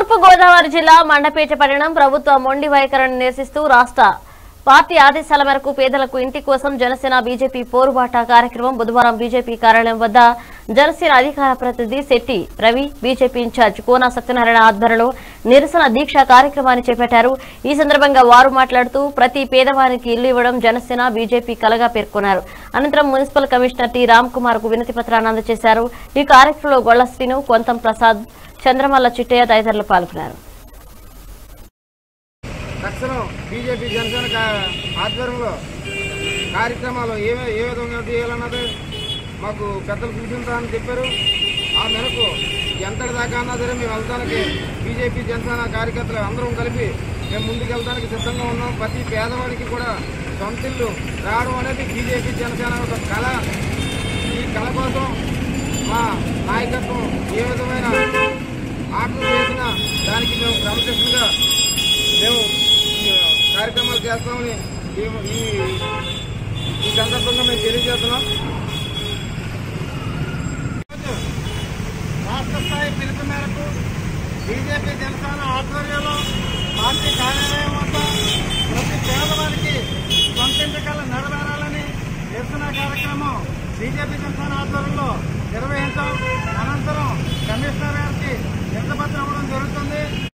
తూర్పు గోదావరి జిల్లా మండపేట పట్టణం ప్రభుత్వ మొండి వైఖరిని నిరసిస్తూ రాష్ట్ర పార్టీ ఆదేశాల మేరకు పేదలకు ఇంటి కోసం జనసేన బీజేపీ పోరుబాట కార్యక్రమం బుధవారం బీజేపీ కార్యాలయం వద్ద జనసేన అధికార ప్రతినిధి శెట్టి రవి బీజేపీ ఇన్ఛార్జ్ కోన సత్యనారాయణ ఆధ్వర్యంలో నిరసన దీక్ష కార్యక్రమాన్ని చేపట్టారు ఈ సందర్భంగా వారు మాట్లాడుతూ ప్రతి పేదవారికి ఇల్లు ఇవ్వడం జనసేన బీజేపీ కలగా పేర్కొన్నారు అనంతరం municipal commissioner T Ram Kumar కు వినతి పత్రాన్ని అందజేశారు ఈ కార్యక్రమంలో గొల్ల శ్రీను కొంతం ప్రసాద్ చంద్రమల్ల చిట్టయ్య తదితరులు పాల్గొన్నారు తక్షణం బీజేపీ జనసేన కా- ఆధ్వర్యంలో కార్యక్రమాలు ఏ ఏ విధంగా చేయాలన్నది మాకు పెద్దలు సూచించాలని చెప్పారు ఆ మేరకు ఎంతటి దాకా అన్నా సరే మేము వెళ్తానికి బీజేపీ జనసేన కార్యకర్తలు అందరం కలిపి మేము ముందుకు వెళ్తానికి సిద్ధంగా ఉన్నాం ప్రతి పేదవాడికి కూడా సొంత ఇల్లు రావడం అనేది బీజేపీ జనసేన ఒక కళ ఈ కళ కోసం మా నాయకత్వం ఏ విధమైన ఆటలు వేసినా దానికి మేము క్రమశిక్షణగా మేము ఈ కార్యక్రమాలు చేస్తామని ఈ- ఈ ఈ సందర్భంగా మేము తెలియజేస్తున్నాం రాష్ట్ర స్థాయి పిలుపు మేరకు బీజేపీ జనసేన ఆధ్వర్యంలో పార్టీ కార్యాలయం వద్ద ప్రతి పేదవారికి సొంత కళ నెరవేరాలని నిరసన కార్యక్రమం బీజేపీ జనసేన ఆధ్వర్యంలో నిర్వహించాం అనంతరం కమిషనర్ గారికి నిర్ణపత్రం ఇవ్వడం జరుగుతుంది